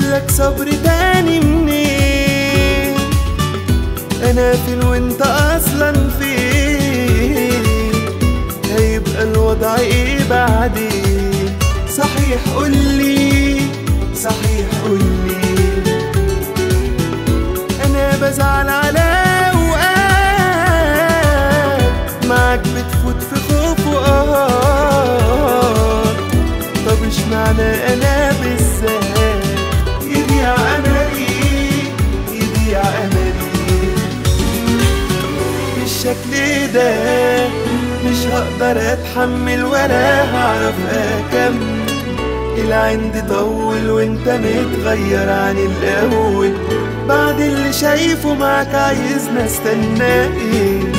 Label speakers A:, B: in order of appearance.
A: لك صبر تاني منين انا فين وانت اصلا فين هيبقى الوضع ايه بعدين صحيح قولي صحيح قولي انا بزعل على اوقات معاك بتفوت في خوف وقهر طب اشمعنى انا بالذات يضيع املي يضيع املي بالشكل ده مش هقدر اتحمل ولا هعرف اكمل العند طول وانت متغير عن الاول بعد اللي شايفه معاك عايزنا استنى ايه